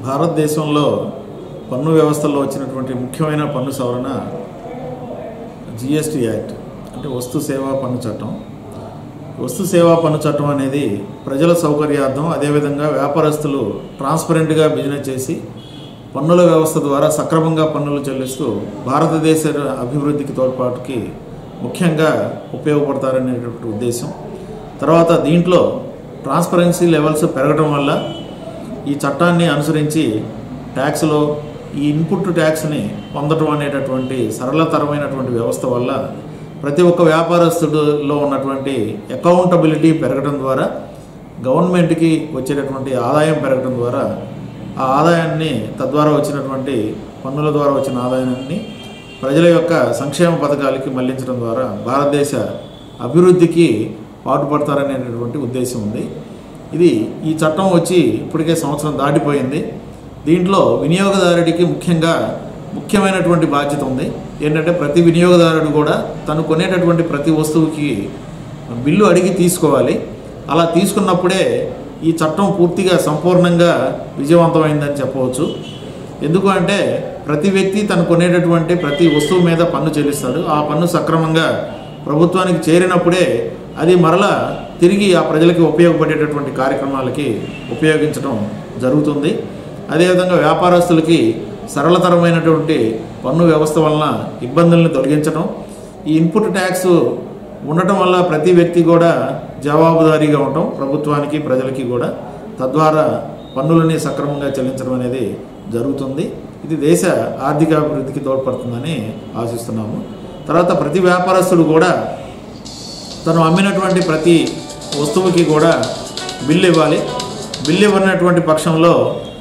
భారతదేశంలో పన్ను వ్యవస్థలో వచ్చినటువంటి ముఖ్యమైన పన్ను సవరణ జిఎస్టీ యాక్ట్ అంటే వస్తు సేవా పన్ను చట్టం వస్తు సేవా పన్ను చట్టం అనేది ప్రజల సౌకర్యార్థం అదేవిధంగా వ్యాపారస్తులు ట్రాన్స్పరెంట్గా బిజినెస్ చేసి పన్నుల వ్యవస్థ ద్వారా సక్రమంగా పన్నులు చెల్లిస్తూ భారతదేశ అభివృద్ధికి తోడ్పాటుకి ముఖ్యంగా ఉపయోగపడతారనేటువంటి ఉద్దేశం తర్వాత దీంట్లో ట్రాన్స్పరెన్సీ లెవెల్స్ పెరగడం వల్ల ఈ చట్టాన్ని అనుసరించి ట్యాక్స్లో ఈ ఇన్పుట్ ట్యాక్స్ని పొందడం అనేటటువంటి సరళతరమైనటువంటి వ్యవస్థ వల్ల ప్రతి ఒక్క వ్యాపారస్తుడిలో ఉన్నటువంటి అకౌంటబిలిటీ పెరగడం ద్వారా గవర్నమెంట్కి వచ్చేటటువంటి ఆదాయం పెరగడం ద్వారా ఆ ఆదాయాన్ని తద్వారా వచ్చినటువంటి పన్నుల ద్వారా వచ్చిన ఆదాయాన్ని ప్రజల యొక్క సంక్షేమ పథకాలకి మళ్లించడం ద్వారా భారతదేశ అభివృద్ధికి పాటుపడతారనేటటువంటి ఉద్దేశం ఉంది ఇది ఈ చట్టం వచ్చి ఇప్పటికే సంవత్సరం దాటిపోయింది దీంట్లో వినియోగదారుడికి ముఖ్యంగా ముఖ్యమైనటువంటి బాధ్యత ఉంది ఏంటంటే ప్రతి వినియోగదారుడు కూడా తను కొనేటటువంటి ప్రతి వస్తువుకి బిల్లు అడిగి తీసుకోవాలి అలా తీసుకున్నప్పుడే ఈ చట్టం పూర్తిగా సంపూర్ణంగా విజయవంతమైందని చెప్పవచ్చు ఎందుకు అంటే ప్రతి వ్యక్తి తను కొనేటటువంటి ప్రతి వస్తువు మీద పన్ను చెల్లిస్తాడు ఆ పన్ను సక్రమంగా ప్రభుత్వానికి చేరినప్పుడే అది మరలా తిరిగి ఆ ప్రజలకి ఉపయోగపడేటటువంటి కార్యక్రమాలకి ఉపయోగించడం జరుగుతుంది అదేవిధంగా వ్యాపారస్తులకి సరళతరమైనటువంటి పన్ను వ్యవస్థ వలన ఇబ్బందులను తొలగించడం ఈ ఇన్పుట్ ట్యాక్స్ ఉండటం వల్ల ప్రతి వ్యక్తి కూడా జవాబుదారీగా ఉండటం ప్రభుత్వానికి ప్రజలకి కూడా తద్వారా పన్నులని సక్రమంగా చెల్లించడం అనేది జరుగుతుంది ఇది దేశ ఆర్థిక అభివృద్ధికి తోడ్పడుతుందని ఆశిస్తున్నాము తర్వాత ప్రతి వ్యాపారస్తుడు కూడా తను అమ్మినటువంటి ప్రతి వస్తువుకి కూడా బిల్లు ఇవ్వాలి బిల్లు ఇవ్వనటువంటి పక్షంలో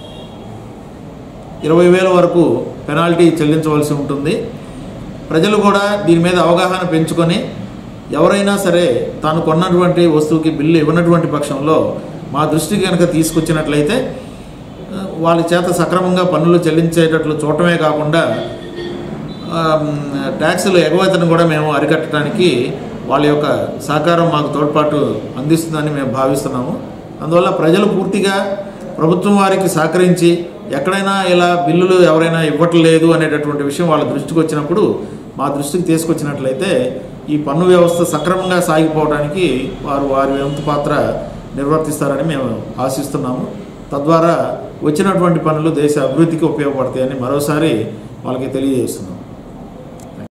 ఇరవై వేల వరకు పెనాల్టీ చెల్లించవలసి ఉంటుంది ప్రజలు కూడా దీని మీద అవగాహన పెంచుకొని ఎవరైనా సరే తాను కొన్నటువంటి వస్తువుకి బిల్లు ఇవ్వనటువంటి పక్షంలో మా దృష్టికి కనుక తీసుకొచ్చినట్లయితే ఆ, వాళ్ళ చేత సక్రమంగా పన్నులు చెల్లించేటట్లు చూడటమే కాకుండా ఆమ్, ట్యాక్సులు ఎగవేతను కూడా మేము అరికట్టడానికి వాళ్ళ యొక్క సహకారం మాకు తోడ్పాటు అందిస్తుందని మేము భావిస్తున్నాము అందువల్ల ప్రజలు పూర్తిగా ప్రభుత్వం వారికి సహకరించి ఎక్కడైనా ఇలా బిల్లులు ఎవరైనా ఇవ్వట్లేదు అనేటటువంటి విషయం వాళ్ళ దృష్టికి వచ్చినప్పుడు మా దృష్టికి తీసుకొచ్చినట్లయితే ఈ పన్ను వ్యవస్థ సక్రమంగా సాగిపోవడానికి వారు వారి వంతు పాత్ర నిర్వర్తిస్తారని మేము ఆశిస్తున్నాము తద్వారా వచ్చినటువంటి పనులు దేశ అభివృద్ధికి ఉపయోగపడతాయని మరోసారి వాళ్ళకి తెలియజేస్తున్నాం